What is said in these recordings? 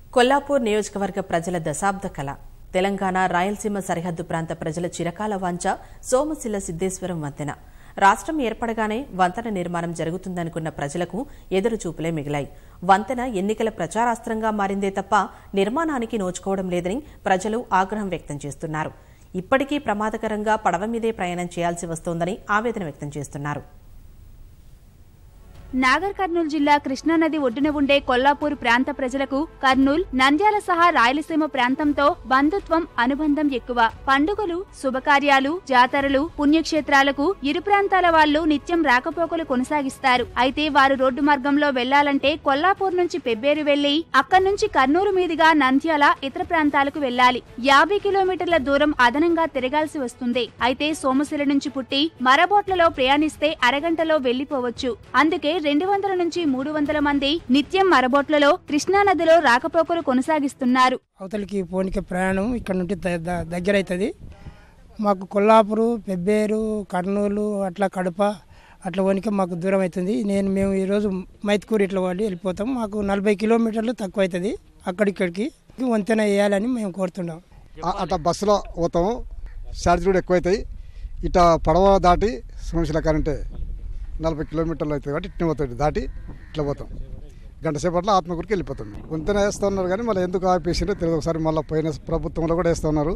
కొల్లాపూర్ నియోజకవర్గ ప్రజల దశాబ్ద కళ తెలంగాణ రాయలసీమ సరిహద్దు ప్రాంత ప్రజల చిరకాల వాంఛ సోమశిల సిద్దేశ్వరం వంతెన రాష్ట్రం ఏర్పడగానే వంతెన నిర్మాణం జరుగుతుందనుకున్న ప్రజలకు ఎదురుచూపులే మిగిలాయి వంతెన ఎన్నికల ప్రచారాస్త్రంగా మారిందే తప్ప నిర్మాణానికి నోచుకోవడం లేదని ప్రజలు ఆగ్రహం వ్యక్తం చేస్తున్నారు ఇప్పటికీ ప్రమాదకరంగా పడవ మీదే ప్రయాణం చేయాల్సి వస్తోందని ఆవేదన వ్యక్తం చేస్తున్నారు నాగర్ కర్నూలు జిల్లా కృష్ణానది ఒడ్డున ఉండే కొల్లాపూర్ ప్రాంత ప్రజలకు కర్నూల్ నంద్యాల సహా రాయలసీమ ప్రాంతంతో బంధుత్వం అనుబంధం ఎక్కువ పండుగలు శుభకార్యాలు జాతరలు పుణ్యక్షేత్రాలకు ఇరు ప్రాంతాల వాళ్ళు నిత్యం రాకపోకలు కొనసాగిస్తారు అయితే వారు రోడ్డు మార్గంలో వెళ్లాలంటే కొల్లాపూర్ నుంచి పెబ్బేరు వెళ్లి అక్కడి నుంచి కర్నూలు మీదుగా నంద్యాల ఇతర ప్రాంతాలకు వెళ్లాలి యాభై కిలోమీటర్ల దూరం అదనంగా తిరగాల్సి వస్తుంది అయితే సోమశిల నుంచి పుట్టి మరబోట్లలో ప్రయాణిస్తే అరగంటలో వెళ్లిపోవచ్చు అందుకే రెండు వందల నుంచి మూడు వందల మంది నిత్యం మరబోట్లలో కృష్ణానదిలో రాకపోకలు కొనసాగిస్తున్నారు అవతలికి పోనీకి ప్రయాణం ఇక్కడ నుండి ద- ద- దగ్గర అవుతుంది మాకు కొల్లాపురు పెబ్బేరు కర్నూలు అట్లా కడప అట్లా పోనీకి మాకు దూరం అవుతుంది నేను మేము ఈరోజు మైత్కూరు ఇట్లా వాళ్ళు వెళ్ళిపోతాం మాకు నలభై కిలోమీటర్లు తక్కువ అవుతుంది అక్కడిక్కడికి వంతెన వేయాలని మేము కోరుతున్నాం ఆ- అట్లా బస్సులో పోతాము ఛార్జ్ కూడా ఎక్కువ అవుతాయి ఇట్లా పడవ దాటి సోమశిల కరెంటే నలభై కిలోమీటర్లు అవుతుంది కాబట్టి ఇట్నే పోతుంది దాటి ఇట్లా పోతాం గంట సేపట్లో ఆత్మకూరికి వెళ్ళిపోతాం మేము వంతెన వేస్తున్నారు కానీ మళ్ళీ ఎందుకు ఆపేసిందో తెలియదు ఒకసారి మళ్ళీ పోయిన ప్రభుత్వంలో కూడా వేస్తున్నారు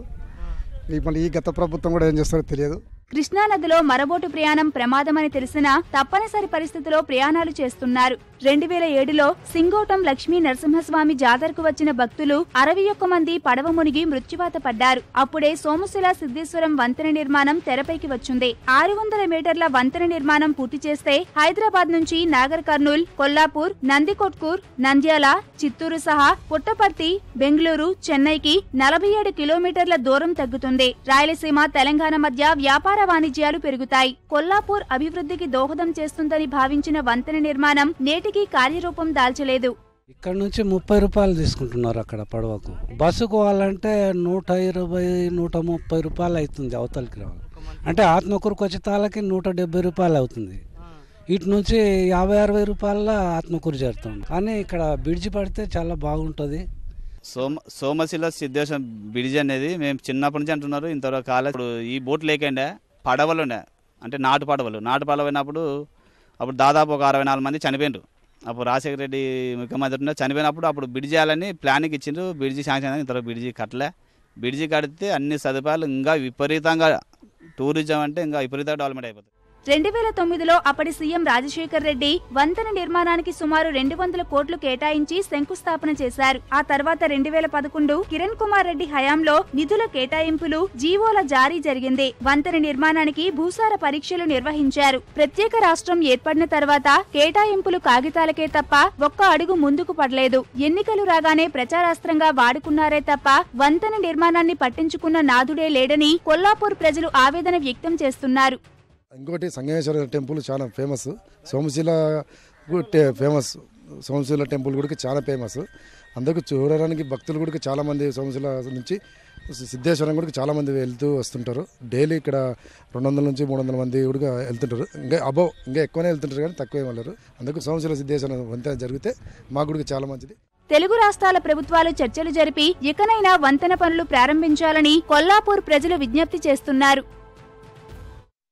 ఈ మళ్ళీ ఈ గత ప్రభుత్వం కూడా ఏం చేస్తారో తెలియదు కృష్ణానదిలో మరబోటు ప్రయాణం ప్రమాదమని తెలిసినా తప్పనిసరి పరిస్థితిలో ప్రయాణాలు చేస్తున్నారు రెండు వేల ఏడులో సింగోటం లక్ష్మీ నరసింహస్వామి జాతరకు వచ్చిన భక్తులు అరవై ఒక్క మంది పడవ మునిగి మృత్యువాత పడ్డారు అప్పుడే సోమశిల సిద్ధేశ్వరం వంతెన నిర్మాణం తెరపైకి వచ్చింది ఆరు వందల మీటర్ల వంతెన నిర్మాణం పూర్తి చేస్తే హైదరాబాద్ నుంచి నాగర్ కర్నూల్ కొల్లాపూర్ నందికొట్కూర్ నంద్యాల చిత్తూరు సహా పుట్టపర్తి బెంగళూరు చెన్నైకి నలభై ఏడు కిలోమీటర్ల దూరం తగ్గుతుంది రాయలసీమ తెలంగాణ మధ్య వ్యాపార వాణిజ్యాలు పెరుగుతాయి కొల్లాపూర్ అభివృద్ధికి దోహదం చేస్తుందని భావించిన వంతెన నిర్మాణం నేటికి కార్యరూపం దాల్చలేదు ఇక్కడ నుంచి ముప్పై రూపాయలు తీసుకుంటున్నారు అక్కడ పడవకు బస్సుకు పోవాలంటే నూట ఇరవై నూట ముప్పై రూపాయలు అవుతుంది అవతలకి రావాలి అంటే ఆత్మకూరుకు వచ్చే తాళ్ళకి నూట డెబ్బై రూపాయలు అవుతుంది ఇటు నుంచి యాభై అరవై రూపాయల ఆత్మకూరు చేరుతాం కానీ ఇక్కడ బ్రిడ్జి పడితే చాలా బాగుంటుంది సోమ సోమశిల సిద్ధేశ్వరం బ్రిడ్జ్ అనేది మేము చిన్నప్పటి నుంచి అంటున్నారు ఇంతవరకు కాలేదు ఇప్పుడు ఈ బోట్ లేకండే పడవలు ఉండే అంటే నాటు పడవలు నాటు పడవ అయినప్పుడు అప్పుడు దాదాపు ఒక అరవై నాలుగు మంది చనిపోయిండ్రు అప్పుడు రాజశేఖర రెడ్డి ముఖ్యమంత్రి ఉండే చనిపోయినప్పుడు అప్పుడు బ్రిడ్జ్ చేయాలని ప్లానింగ్ ఇచ్చిండ్రు బ్రిడ్జి శాంక్షన్ అయింది ఇంతవరకు బ్రిడ్జి కట్టలే బ్రిడ్జి కడితే అన్ని సదుపాయాలు ఇంకా విపరీతంగా టూరిజం అంటే ఇంకా విపరీతంగా డెవలప్మెంట్ అయిపోతుంది రెండు వేల తొమ్మిదిలో అప్పటి సీఎం రాజశేఖర్ రెడ్డి వంతెన నిర్మాణానికి సుమారు రెండు వందల కోట్లు కేటాయించి శంకుస్థాపన చేశారు ఆ తర్వాత రెండు వేల పదకొండు కిరణ్ కుమార్ రెడ్డి హయాంలో నిధుల కేటాయింపులు జీవోల జారీ జరిగింది వంతెన నిర్మాణానికి భూసార పరీక్షలు నిర్వహించారు ప్రత్యేక రాష్ట్రం ఏర్పడిన తర్వాత కేటాయింపులు కాగితాలకే తప్ప ఒక్క అడుగు ముందుకు పడలేదు ఎన్నికలు రాగానే ప్రచారాస్త్రంగా వాడుకున్నారే తప్ప వంతెన నిర్మాణాన్ని పట్టించుకున్న నాదుడే లేడని కొల్లాపూర్ ప్రజలు ఆవేదన వ్యక్తం చేస్తున్నారు ఇంకోటి సంగమేశ్వర టెంపుల్ చాలా ఫేమస్ సోమశిల గు- టే- ఫేమస్ సోమశిల టెంపుల్ కూడా చాలా ఫేమస్ అందరికి చూడడానికి భక్తులు కూడా చాలా మంది సోమశిల నుంచి సిద్ధేశ్వరం కూడా చాలా మంది వెళ్తూ వస్తుంటారు డైలీ ఇక్కడ రెండు వందల నుంచి మూడు వందల మంది కూడా వెళ్తుంటారు ఇంకా అబౌవ్ ఇంకా ఎక్కువనే వెళ్తుంటారు కానీ తక్కువ వెళ్ళరు అందుకు సోమశిల సిద్ధేశ్వరం వంతెన జరిగితే మా గుడికి చాలా మంచిది తెలుగు రాష్ట్రాల ప్రభుత్వాలు చర్చలు జరిపి ఇకనైనా వంతెన పనులు ప్రారంభించాలని కొల్లాపూర్ ప్రజలు విజ్ఞప్తి చేస్తున్నారు